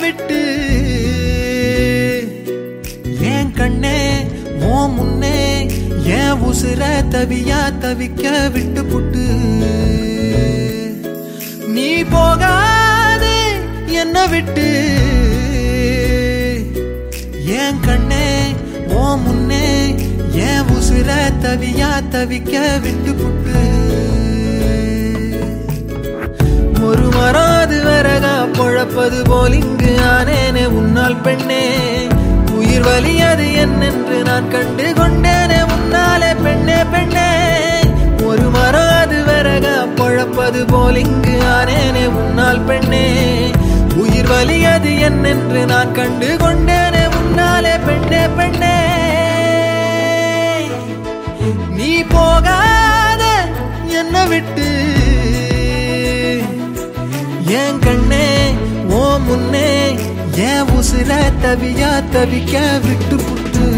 விட்டு என் கண்ணே ஓ முன்னே என் உசுர தவியா தவிக்க விட்டு புட்டு நீ போகாதே என்ன விட்டு என் கண்ணே ஓ முன்னே என் உசுர தவியா தவிக்க விட்டு புட்டு ஒரு மராது வரகா பொழப்பது போல் இங்கு ஆனேனே உன்னால் பெண்ணே உயிர் வலி அது என்னென்று நான் கண்டு கொண்டேனே உன்னாலே பெண்ணே பெண்ணே ஒரு மராது வரகா பொழப்பது போல் இங்கு ஆனேனே உன்னால் பெண்ணே உயிர் வலி அது என்னென்று நான் கண்டு கொண்டேனே உன்னாலே பெண்ணே பெண்ணே நீ போகாத என்ன விட்டு என் கண்ணே ஓ முன்னே என் உசுர தவியா தவிக்க விட்டு புட்டு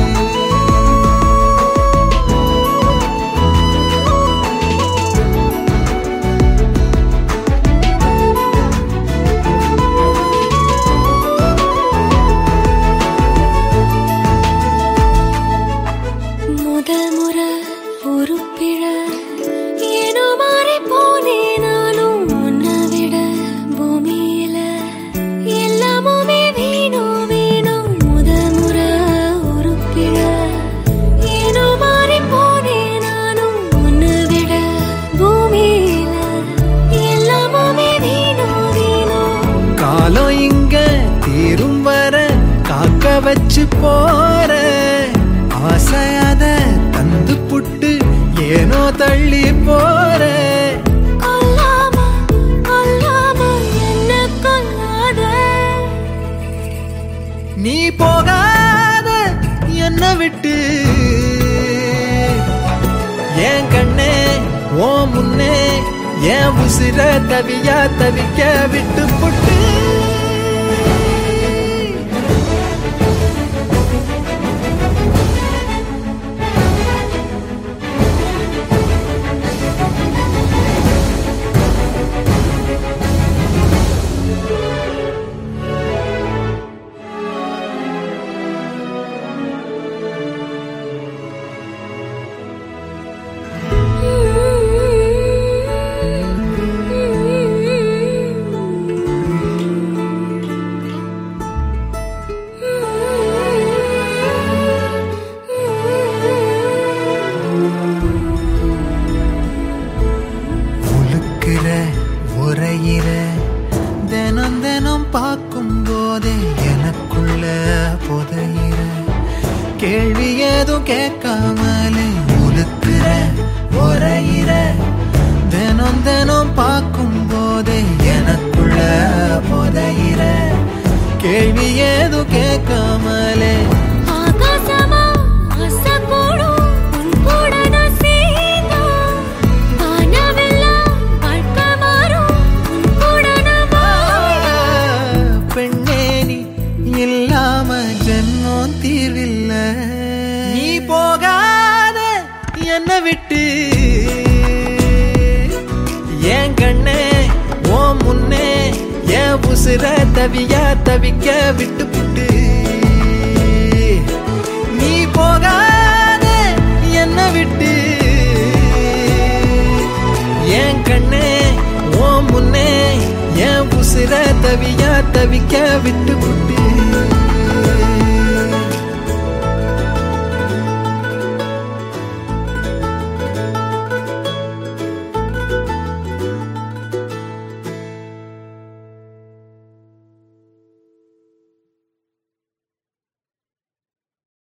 முதல் முறை ஒரு பிழ ஏனோ மாறி போனே நானும் உன்னை விட பூமியில எல்லாமுமே வீணும் வீணும் முதல் முறை ஒரு பிழ ஏனோ மாறி போனே நானும் உன்னை விட பூமியில எல்லாமுமே வீணும் வீணும் காலம் இங்க தீரும் வர காக்க வச்சு போற ஆசையாத தந்து புட்டு ஏனோ தள்ளி போற கொல்லாம கொல்லாம என்ன கொல்லாத நீ போகாத என்ன விட்டு என் கண்ணே ஓ முன்னே என் உசிர தவியா தவிக்க விட்டு புட்டு உழுக்கிற உரையிற தினம் தினம் பார்க்கும் போதே எனக்குள்ள புதையிற கேள்வி ஏதும் கேட்காமலே உழுக்கிற உரையிற தினம் தினம் பார்க்கும் போதே எனக்குள்ள புதையிற கேள்வி ஏதும் கேட்காமலே ஆகாசமா ஆசைப்படும் உன் கூட நான் சேர்ந்தா. வானவெல்லாம் வாழ்க்கை மாறும் உன் கூட நான் வாழ. பெண்ணே நீ இல்லாம ஜென்மம் தீர்வில்ல நீ போகாத என்ன விட்டு என் கண்ணே ஓ முன்னே என் உசுர தவியா தவிக்க விட்டு புட்டு நீ போகாத என்ன விட்டு என் கண்ணே ஓ முன்னே என் உசுர தவியா தவிக்க விட்டு